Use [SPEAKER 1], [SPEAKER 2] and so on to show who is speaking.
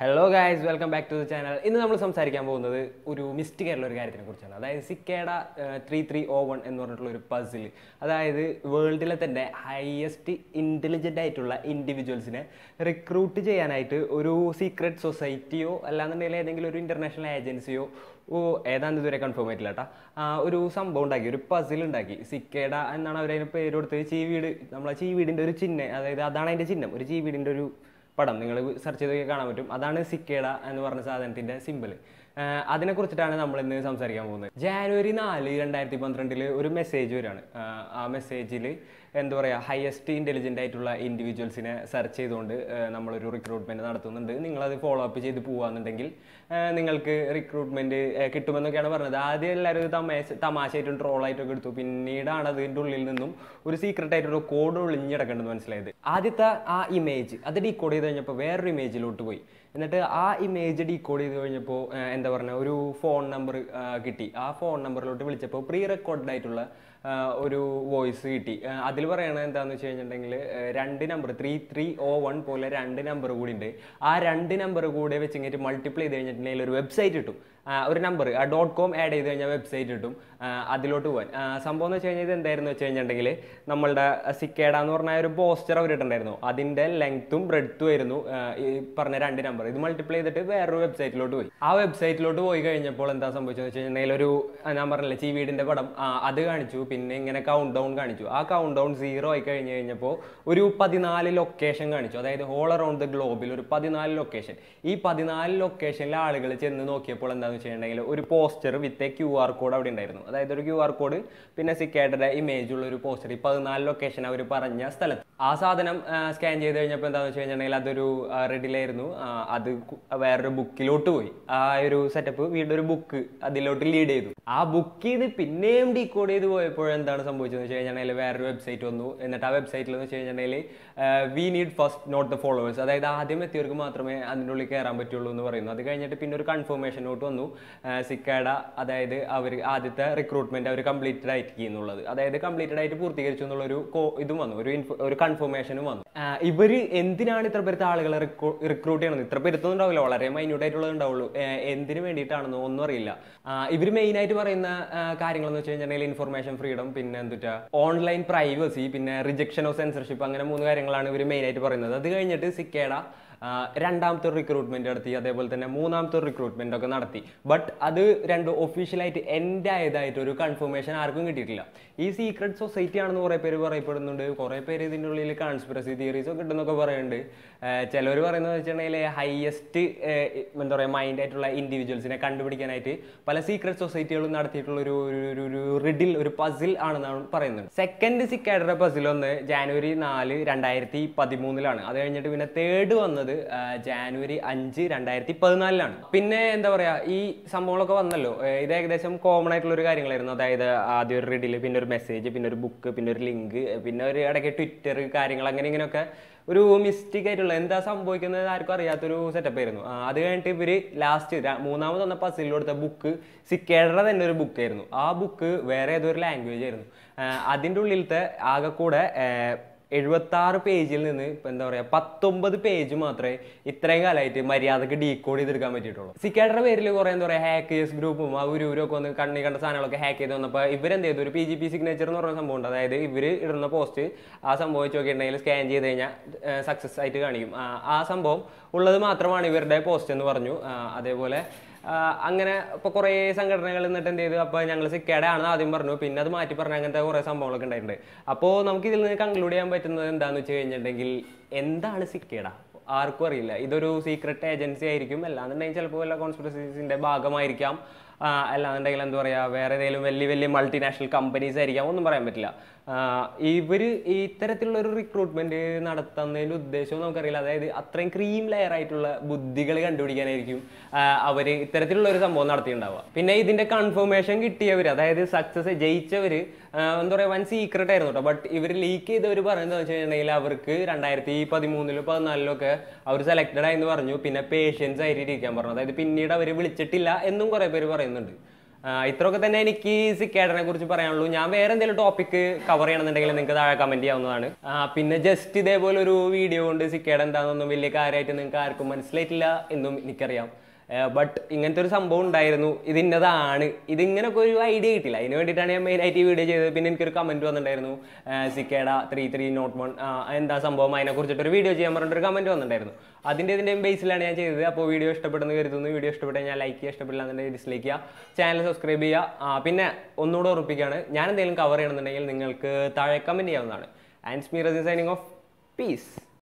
[SPEAKER 1] hello guys welcome back to the channel ഇന്ന് നമ്മൾ സംസാരിക്കാൻ പോകുന്നത് ഒരു മിസ്റ്റേക്ക് ആയിട്ടുള്ള ഒരു കാര്യത്തിനെ കുറിച്ചാണ് അതായത് Cicada three three oh one എന്ന് പറഞ്ഞിട്ടുള്ള ഒരു പസിൽ അതായത് വേൾഡിലെ തന്നെ ഹയസ്റ്റ് ഇൻ്റലിജൻ്റ് ആയിട്ടുള്ള ഇൻഡിവിജ്വൽസിനെ റിക്രൂട്ട് ചെയ്യാനായിട്ട് ഒരു സീക്രട്ട് സൊസൈറ്റിയോ അല്ലാന്നുണ്ടെങ്കിൽ ഏതെങ്കിലും ഒരു ഇൻ്റർനാഷണൽ ഏജൻസിയോ ഓ ഏതാണ്ട് ഇതുവരെ കൺഫേം ആയിട്ടില്ല കേട്ടോ ഒരു സംഭവം ഉണ്ടാക്കി ഒരു പസിൽ ഉണ്ടാക്കി സിക്കേഡ എന്നാണ് അവരതിന് പേര് കൊടുത്തത് ചീവീട് നമ്മളെ ചീവീടിൻ്റെ ഒരു ചിഹ്നം അതായത് അതാണ് അതിൻ്റെ ചിഹ്നം ഒരു ചീവീടിൻ്റെ ഒരു പടം നിങ്ങൾ സെർച്ച് ചെയ്തൊക്കെ കാണാൻ പറ്റും അതാണ് സിക്കേഡ എന്ന് പറഞ്ഞ സാധനത്തിന്റെ സിമ്പിൾ അതിനെ കുറിച്ചിട്ടാണ് നമ്മൾ ഇന്ന് സംസാരിക്കാൻ പോകുന്നത് ജാനുവരി നാല് രണ്ടായിരത്തി പന്ത്രണ്ടില് ഒരു മെസ്സേജ് വരികയാണ് ആഹ് ആ മെസ്സേജിൽ എന്താ പറയുക ഹയസ്റ്റ് ഇൻ്റലിജൻ്റ് ആയിട്ടുള്ള ഇൻഡിവിജ്വൽസിനെ സെർച്ച് ചെയ്തുകൊണ്ട് ആഹ് നമ്മളൊരു റിക്രൂട്ട്മെൻറ്റ് നടത്തുന്നുണ്ട് നിങ്ങളത് ഫോളോ അപ്പ് ചെയ്ത് പോകാന്നുണ്ടെങ്കിൽ ആഹ് നിങ്ങൾക്ക് റിക്രൂട്ട്മെൻറ്റ് കിട്ടുമെന്നൊക്കെയാണ് പറഞ്ഞത് ആദ്യം എല്ലാവരും ഇത് തമാശ തമാശയായിട്ടും ട്രോളായിട്ടൊക്കെ എടുത്തു പിന്നീടാണ് അതിൻ്റെ ഉള്ളിൽ നിന്നും ഒരു സീക്രട്ട് ആയിട്ടൊരു കോഡ് ഒളിഞ്ഞിടക്കേണ്ടത് മനസ്സിലായത് ആദ്യത്തെ ആ ഇമേജ് അത് ഡീകോഡ് ചെയ്ത് കഴിഞ്ഞപ്പോൾ വേറൊരു ഇമേജിലോട്ട് പോയി എന്നിട്ട് ആ ഇമേജ് ഡീകോഡ് ചെയ്ത് കഴിഞ്ഞപ്പോൾ എന്താ പറയുക ഒരു ഫോൺ നമ്പർ കിട്ടി ആ ഫോൺ നമ്പറിലോട്ട് വിളിച്ചപ്പോൾ പ്രീ റെക്കോർഡ് ആയിട്ടുള്ള ആ, ഒരു വോയിസ് കിട്ടി അതിൽ പറയണത് എന്താണെന്ന് വെച്ച് കഴിഞ്ഞിട്ടുണ്ടെങ്കിൽ രണ്ട് number three three oh one പോലെ രണ്ട് നമ്പർ കൂടി ഉണ്ട് ആ രണ്ട് നമ്പർ കൂടെ വെച്ച് കഴിഞ്ഞിട്ട് മൾട്ടിപ്ലൈ ചെയ്ത് കഴിഞ്ഞിട്ടുണ്ടെങ്കിൽ ഒരു വെബ്സൈറ്റ് കിട്ടും ആ, ഒരു നമ്പർ ആ ഡോട്ട് കോം ആഡ് ചെയ്ത് കഴിഞ്ഞാൽ വെബ്സൈറ്റ് കിട്ടും ആ, അതിലോട്ട് പോകാൻ ആ, സംഭവം എന്ന് വെച്ച് കഴിഞ്ഞാൽ ഇത് എന്തായിരുന്നു വെച്ച് കഴിഞ്ഞിട്ടുണ്ടെങ്കിൽ നമ്മളുടെ സിക്കേഡ എന്ന് പറഞ്ഞ ഒരു പോസ്റ്റർ അവർ ഇട്ടുണ്ടായിരുന്നു അതിൻ്റെ ലെങ്ത്തും ബ്രെഡ്ത്തും ആയിരുന്നു ആ, ഈ പറഞ്ഞ രണ്ട് നമ്പർ ഇത് മൾട്ടിപ്ലൈ ചെയ്തിട്ട് വേറൊരു വെബ്സൈറ്റിലോട്ട് പോയി ആ വെബ്സൈറ്റിലോട്ട് പോയി കഴിഞ്ഞപ്പോൾ എന്താ സംഭവിച്ചതെന്ന് വെച്ച് കഴിഞ്ഞിട്ടുണ്ടെങ്കിൽ ഒരു ആ, ഞാൻ പറഞ്ഞില്ലേ ചീ വീടിൻ്റെ പടം ആ, അത് കാണിച്ചു പിന്നെ ഇങ്ങനെ കൗണ്ട് ഡൗൺ കാണിച്ചു ആ കൗണ്ട് ഡൗൺ സീറോ ആയി കഴിഞ്ഞ് കഴിഞ്ഞപ്പോൾ ഒരു പതിനാല് ലൊക്കേഷൻ കാണിച്ചു അതായത് ഹോൾ അറൗണ്ട് ദ ഗ്ലോബിൽ ഒരു പതിനാല് ലൊക്കേഷൻ ഈ പതിനാല് ലൊക്കേഷനിലെ ആളുകൾ ചെന്ന് നോക്കിയപ്പോൾ എന്താണെന്ന് വെച്ചിട്ടുണ്ടെങ്കിൽ ഒരു poster with a Q R code അവിടെ ഉണ്ടായിരുന്നു അതായത് ഒരു ക്യു ആർ കോഡ് പിന്നെ സിക്കേഡയുടെ ഇമേജ് ഉള്ള ഒരു പോസ്റ്റർ ഈ പതിനാല് ലൊക്കേഷൻ അവർ പറഞ്ഞ സ്ഥലത്ത് ആ സാധനം സ്കാൻ ചെയ്ത് കഴിഞ്ഞപ്പോൾ എന്താണെന്ന് വെച്ച് കഴിഞ്ഞിട്ടുണ്ടെങ്കിൽ അതൊരു റെഡിലായിരുന്നു അത് കു- വേറൊരു ബുക്കിലോട്ട് പോയി ആ ഒരു സെറ്റപ്പ് വീണ്ടും ഒരു ബുക്ക് അതിലോട്ട് ലീഡ് ചെയ്തു ആ ബുക്ക് ചെയ്ത് പിന്നെയും ഡീകോഡ് ചെയ്ത് പോയപ്പോൾ എന്താണ് സംഭവിച്ചതെന്ന് വെച്ച് കഴിഞ്ഞിട്ടുണ്ടെങ്കിൽ വേറൊരു വെബ്സൈറ്റ് വന്നു എന്നിട്ട് ആ വെബ്സൈറ്റിൽ എന്ന് വെച്ച് കഴിഞ്ഞിട്ടുണ്ടെങ്കിൽ we need first not the followers അതായത് ആദ്യം എത്തിയവർക്ക് മാത്രമേ അതിൻ്റെ ഉള്ളിൽ കയറാൻ പറ്റുള്ളൂ എന്ന് പറയുന്നു അത് കഴിഞ്ഞിട്ട് പിന്നെ ഒരു കൺഫർമേഷൻ നോട്ട് വന്നു സിക്കാഡ അതായത് അവർ ആദ്യത്തെ റിക്രൂട്ട്മെന്റ് അവർ കംപ്ലീറ്റഡ് ആയിട്ട് എന്നുള്ളത് അതായത് കംപ്ലീറ്റഡ് ആയിട്ട് പൂർത്തീകരിച്ചു എന്നുള്ള ഒരു കോ- ഇതും വന്നു ഒരു info- ഒരു കൺഫർമേഷനും വന്നു ആ, ഇവര് എന്തിനാണ് ഇത്ര പേരുത്ത ആളുകളെ റിക്രൂട്ട് ചെയ്യണത് ഇത്ര പേരുത്തൊന്നും ഉണ്ടാവില്ല വളരെ മൈന്യൂട്ട് ആയിട്ടുള്ളത് ഉണ്ടാവുള്ളൂ ഏ, എന്തിനു വേണ്ടിയിട്ടാണെന്നോ ഒന്നും അറിയില്ല ആ, ഇവര് മെയിൻ ആയിട്ട് പറയുന്ന കാര്യങ്ങൾ എന്ന് വെച്ച് കഴിഞ്ഞാൽ ഇൻഫർമേഷൻ ഫ്രീഡം പിന്നെ എന്തുട്ടാ ഓൺലൈൻ പ്രൈവസി പിന്നെ റിജക്ഷൻ ഓഫ് സെൻസർഷിപ്പ് അങ്ങനെ മൂന്ന് കാര്യങ്ങളാണ് ഇവർ മെയിൻ ആയിട്ട് പറയുന്നത് അത് കഴിഞ്ഞിട്ട് സിക്കേഡ ആ, രണ്ടാമത്തെ റിക്രൂട്ട്മെന്റ് നടത്തി അതേപോലെ തന്നെ മൂന്നാമത്തെ റിക്രൂട്ട്മെന്റ് ഒക്കെ നടത്തി ബട്ട് അത് രണ്ട് ഒഫീഷ്യലായിട്ട് എൻഡ് ആയതായിട്ട് ഒരു കൺഫർമേഷൻ ആർക്കും കിട്ടിയിട്ടില്ല ഈ സീക്രട്ട് സൊസൈറ്റി ആണെന്ന് കുറെ പേര് പറയപ്പെടുന്നുണ്ട് കുറെ പേര് ഇതിൻ്റെ ഉള്ളിൽ കോൺസ്പിറസി തിയറീസ് ഒക്കെ ഉണ്ടെന്നൊക്കെ പറയുന്നുണ്ട് ചിലർ പറയുന്നത് വെച്ചിട്ടുണ്ടെങ്കിൽ ഹയസ്റ്റ് എന്താ പറയുക മൈൻഡ് ആയിട്ടുള്ള ഇൻഡിവിജ്വൽസിനെ കണ്ടുപിടിക്കാനായിട്ട് പല സീക്രട്ട് സൊസൈറ്റികളും നടത്തിയിട്ടുള്ള ഒരു ഒരു- ഒരു ഒരു റിഡിൽ ഒരു പസിൽ ആണെന്നാണ് പറയുന്നത് സെക്കൻഡ് സിക്കാഡയുടെ പസിൽ ഒന്ന് ജാനുവരി നാല് രണ്ടായിരത്തി പതിമൂന്നിലാണ് അത് കഴിഞ്ഞിട്ട് പിന്നെ തേർഡ് വന്നത് ആ, ജാനുവരി അഞ്ച് രണ്ടായിരത്തി പതിനാലിലാണ് പിന്നെ എന്താ പറയാ ഈ സംഭവങ്ങളൊക്കെ വന്നല്ലോ ഏ, ഇത് ഏകദേശം കോമൺ ആയിട്ടുള്ള ഒരു കാര്യങ്ങളായിരുന്നു അതായത് ആദ്യം ഒരു റിഡിൽ പിന്നെ ഒരു മെസ്സേജ് പിന്നെ ഒരു ബുക്ക് പിന്നെ ഒരു ലിങ്ക് പിന്നെ ഒരു ഇടയ്ക്ക് ട്വിറ്റർ കാര്യങ്ങൾ അങ്ങനെ ഇങ്ങനെയൊക്കെ ഒരു മിസ്റ്റേക്ക് ആയിട്ടുള്ള എന്താ സംഭവിക്കുന്നത് ആർക്കും അറിയാത്തൊരു സെറ്റപ്പ് ആയിരുന്നു ആ, അത് കഴിഞ്ഞിട്ട് ഇവര് ലാസ്റ്റ് മൂന്നാമത് വന്ന പസിൽ കൊടുത്ത ബുക്ക് സിക്കേഡയുടെ തന്നെ ഒരു ബുക്ക് ആയിരുന്നു ആ ബുക്ക് വേറെ ഏതോ ഒരു ലാംഗ്വേജ് ആയിരുന്നു ആ, അതിൻ്റെ ഉള്ളിലത്തെ ആകെ കൂടെ എഴുപത്തി ആറ് പേജിൽ നിന്ന് ഇപ്പൊ എന്താ പറയാ പത്തൊമ്പത് പേജ് മാത്രമേ ഇത്രയും കാലമായിട്ട് മര്യാദക്ക് ഡീകോഡ് ചെയ്തെടുക്കാൻ പറ്റിയിട്ടുള്ളൂ സിക്കേഡയുടെ പേരിൽ കുറെ എന്താ പറയാ ഹാക്കേഴ്സ് ഗ്രൂപ്പും അവരും ഇവരും ഒക്കെ വന്ന് കണ്ണി കണ്ട സാധനങ്ങളൊക്കെ ഹാക്ക് ചെയ്ത് വന്നപ്പോൾ ഇവരെന്ത് ചെയ്തു ഒരു പി ജി പി സിഗ്നേച്ചർ എന്ന് പറയുന്ന സംഭവം ഉണ്ട് അതായത് ഇവർ ഇടുന്ന പോസ്റ്റ് ആ സംഭവം വെച്ച് നോക്കിയിട്ടുണ്ടെങ്കിൽ സ്കാൻ ചെയ്ത് കഴിഞ്ഞാൽ സക്സസ് ആയിട്ട് കാണിക്കും ആ, ആ സംഭവം ഉള്ളത് മാത്രമാണ് ഇവരുടെ പോസ്റ്റ് എന്ന് പറഞ്ഞു ആ, അതേപോലെ ആ, അങ്ങനെ ഇപ്പൊ കുറേ സംഘടനകൾ എന്നിട്ട് എന്ത് ചെയ്തു അപ്പൊ ഞങ്ങൾ സിക്കേഡ ആണെന്ന് ആദ്യം പറഞ്ഞു പിന്നെ അത് മാറ്റി പറഞ്ഞ അങ്ങനത്തെ കുറേ സംഭവങ്ങളൊക്കെ ഉണ്ടായിട്ടുണ്ട് അപ്പോൾ നമുക്ക് ഇതിൽ നിന്ന് കൺക്ലൂഡ് ചെയ്യാൻ പറ്റുന്നത് എന്താന്ന് വെച്ച് കഴിഞ്ഞിട്ടുണ്ടെങ്കിൽ എന്താണ് സിക്കേഡ ആർക്കും അറിയില്ല ഇതൊരു സീക്രട്ട് ഏജൻസി ആയിരിക്കും അല്ലാന്നുണ്ടെങ്കിൽ ചിലപ്പോൾ വല്ല കോൺസ്പിറസീസിന്റെ ഭാഗമായിരിക്കാം ആ, അല്ലാന്നുണ്ടെങ്കിൽ എന്താ പറയുക വേറെ ഏതെങ്കിലും വലിയ വലിയ മൾട്ടിനാഷണൽ കമ്പനീസ് ആയിരിക്കാം ഒന്നും പറയാൻ പറ്റില്ല ആ, ഇവര് ഈ ഇത്തരത്തിലുള്ള ഒരു റിക്രൂട്ട്മെന്റ് നടത്തുന്നതിന്റെ ഉദ്ദേശവും നമുക്കറിയില്ല അതായത് അത്രയും ക്രീം ലെയർ ആയിട്ടുള്ള ബുദ്ധികൾ കണ്ടുപിടിക്കാനായിരിക്കും ആ, അവര് ഇത്തരത്തിലുള്ള ഒരു സംഭവം നടത്തിയിട്ടുണ്ടാവുക പിന്നെ ഇതിന്റെ കൺഫർമേഷൻ കിട്ടിയവര് അതായത് സക്സസ് ജയിച്ചവര് ആ, എന്താ പറയുക വൻ സീക്രട്ട് ആയിരുന്നു കേട്ടോ ബട്ട് ഇവർ ലീക്ക് ചെയ്തവർ പറയുന്നത് വെച്ച് കഴിഞ്ഞിട്ടുണ്ടെങ്കിൽ അവർക്ക് രണ്ടായിരത്തി പതിമൂന്നിലോ പതിനാലിലോ ഒക്കെ അവർ സെലക്ടഡ് ആയെന്ന് പറഞ്ഞു പിന്നെ പേഷ്യൻസ് ആയിട്ട് ഇരിക്കാൻ പറഞ്ഞു അതായത് പിന്നീട് അവർ വിളിച്ചിട്ടില്ല എന്നും കുറെ പേര് പറയുന്നുണ്ട് ഇത്രയൊക്കെ തന്നെ എനിക്ക് സിക്കേഡനെ കുറിച്ച് പറയാനുള്ളൂ ഞാൻ വേറെ എന്തെങ്കിലും ടോപ്പിക്ക് കവർ ചെയ്യണമെന്നുണ്ടെങ്കിൽ നിങ്ങൾക്ക് താഴെ കമന്റ് ചെയ്യാവുന്നതാണ് ആ, പിന്നെ ജസ്റ്റ് ഇതേപോലെ ഒരു വീഡിയോ കൊണ്ട് സിക്കേഡ എന്താണെന്നൊന്നും വലിയ കാര്യമായിട്ട് നിങ്ങൾക്ക് ആർക്കും മനസ്സിലായിട്ടില്ല എന്നും എനിക്കറിയാം ബട്ട് ഇങ്ങനത്തെ ഒരു സംഭവം ഉണ്ടായിരുന്നു ഇത് ഇന്നതാണ് ഇതിങ്ങനൊക്കെ ഒരു ഐഡിയ കിട്ടില്ല അതിന് വേണ്ടിയിട്ടാണ് ഞാൻ മെയിൻ ആയിട്ട് ഈ വീഡിയോ ചെയ്തത് പിന്നെ എനിക്കൊരു കമന്റ് വന്നിട്ടുണ്ടായിരുന്നു Cicada three three not one എന്താ സംഭവം അതിനെ കുറിച്ചിട്ട് ഒരു വീഡിയോ ചെയ്യാൻ പറഞ്ഞിട്ടൊരു കമന്റ് വന്നിട്ടുണ്ടായിരുന്നു അതിൻ്റെ ഇതിൻ്റെയും ബേസിലാണ് ഞാൻ ചെയ്തത് അപ്പോൾ വീഡിയോ ഇഷ്ടപ്പെടുന്നു കരുതുന്നു വീഡിയോ ഇഷ്ടപ്പെട്ടാൽ ഞാൻ ലൈക്ക് ചെയ്യുക ഇഷ്ടപ്പെടില്ല എന്നുണ്ടെങ്കിൽ ഡിസ്ലൈക്ക് ചെയ്യുക ചാനൽ സബ്സ്ക്രൈബ് ചെയ്യുക ആ, പിന്നെ ഒന്നുകൂടെ ഉറപ്പിക്കുകയാണ് ഞാൻ എന്തെങ്കിലും കവർ ചെയ്യണമെന്നുണ്ടെങ്കിൽ നിങ്ങൾക്ക് താഴെ കമന്റ് ചെയ്യാവുന്നതാണ് ആൻഡ് സ്മീ റസി സൈനിങ് ഓഫ് പീസ്